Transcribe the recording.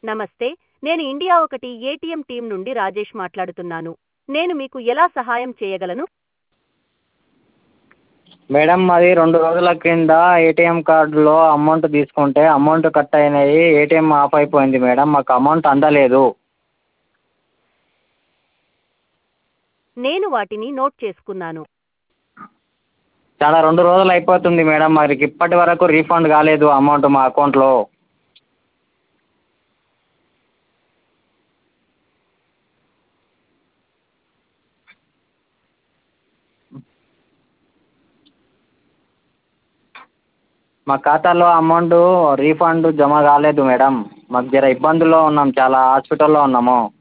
నమస్తే నేను ఇండియా ఒకటి ఏటీఎం టీం నుండి రాజేష్ మాట్లాడుతున్నాను నేను మీకు ఎలా సహాయం చేయగలను మేడం మాది రెండు రోజుల క్రింద ఏటీఎం కార్డులో అమౌంట్ తీసుకుంటే అమౌంట్ కట్ అయినాయి ఏటీఎం ఆఫ్ అయిపోయింది మేడం మాకు అమౌంట్ అందలేదు నేను వాటిని నోట్ చేసుకున్నాను చాలా రెండు రోజులు అయిపోతుంది మేడం మరి ఇప్పటి వరకు రీఫండ్ కాలేదు అమౌంట్ మా అకౌంట్లో మా ఖాతాలో అమౌంట్ రీఫండ్ జమ కాలేదు మేడం మాకు జర ఇబ్బందుల్లో ఉన్నాం చాలా హాస్పిటల్లో ఉన్నాము